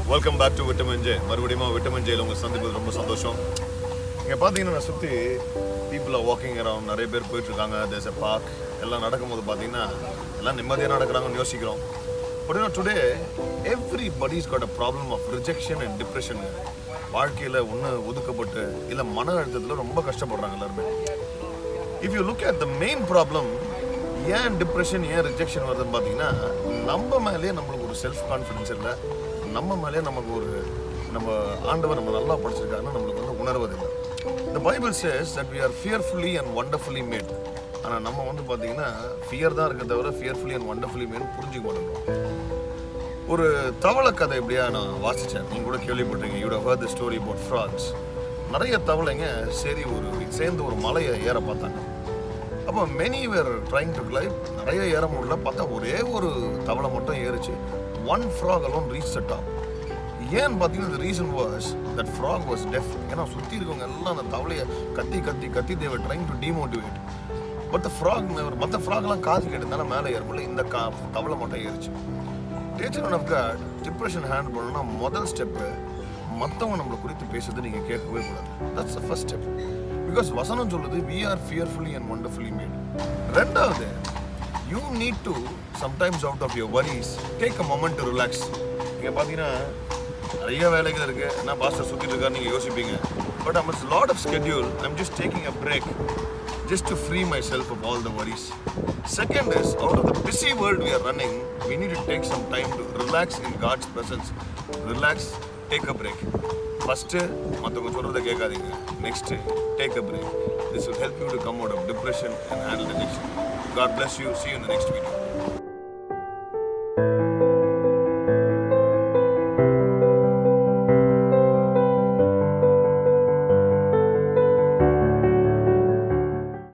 Welcome back to vitamin J மறுபடியும் vitamin ஜேல உங்க சந்திப்பது ரொம்ப சந்தோஷம் இங்கே பார்த்தீங்கன்னா நான் சுற்றி பீப்புள் வாக்கிங் அரவுண்ட் நிறைய பேர் போயிட்டு இருக்காங்க தேர்ஸ் எ பார்க் எல்லாம் நடக்கும்போது பார்த்தீங்கன்னா எல்லாம் நிம்மதியாக நடக்கிறாங்கன்னு யோசிக்கிறோம் but you know today everybody's got a problem of rejection and depression வாழ்க்கையில் ஒன்று ஒதுக்கப்பட்டு இல்லை மன அழுத்தத்தில் ரொம்ப கஷ்டப்படுறாங்க எல்லாருமே if you look at the main problem ஏன் டிப்ரெஷன் ஏன் ரிஜெக்ஷன் வருதுன்னு பார்த்தீங்கன்னா நம்ம மேலேயே நம்மளுக்கு ஒரு செல்ஃப் கான்ஃபிடன்ஸ் இல்லை நம்ம மேலேயே நமக்கு ஒரு நம்ம ஆண்டவர் நம்ம நல்லா படிச்சிருக்காருன்னு நம்மளுக்கு வந்து உணர்வதில்லை இந்த Bible says that we are fearfully and wonderfully made ஆனால் நம்ம வந்து பார்த்தீங்கன்னா ஃபியர் தான் இருக்க தவிர fearfully and wonderfully made புரிஞ்சுக்க மாட்டேங்கிறோம் ஒரு தவளை கதை எப்படியா நான் வாசித்தேன் நீங்கள் கூட கேள்விப்பட்டிருக்கீங்க you'd heard the story about frogs நிறைய தவளைங்க சரி ஒரு சேர்ந்து ஒரு மலையை ஏற பார்த்தாங்க அப்போ many were trying to climb நிறைய ஏற முடியல பார்த்தா ஒரே ஒரு தவளை மட்டும் ஏறிச்சு one frog alone reach the top ஏன்னு பார்த்தீங்கன்னா the reason was that frog was deaf ஏன்னா சுற்றி இருக்கவங்க எல்லாம் அந்த தவளையை கத்தி கத்தி கத்தி they were trying to demotivate but the frog மற்ற ஃப்ராக்லாம் காது கேட்டதுனால மேலே ஏற முடியல இந்த கா தவளை மட்டும் ஏறிச்சு டேச்சர் ஆஃப் காட் டிப்ரெஷன் ஹேண்டில் பண்ணணும்னா முதல் ஸ்டெப்பு மற்றவங்க நம்மளை குறித்து பேசுறது நீங்கள் கேட்கவே கூடாது that's the first step because வசனம் சொல்லுது we are fearfully and wonderfully made ரெண்டாவது you need to sometimes out of your worries take a moment to relax இங்கே பார்த்தீங்கன்னா நிறைய வேலைகள் இருக்கு நான் பாஸ்டர் சுற்றிட்டு இருக்காரு நீங்கள் யோசிப்பீங்க but I'm it's lot of schedule I'm just taking a break just to free myself of all the worries. Second is, out of the busy world we are running, we need to take some time to relax in God's presence. Relax, take a break. First, மற்றவங்க சொல்கிறத கேட்காதீங்க next take a break this will help you to come out of depression and handle addiction. God bless you. See you in the next video.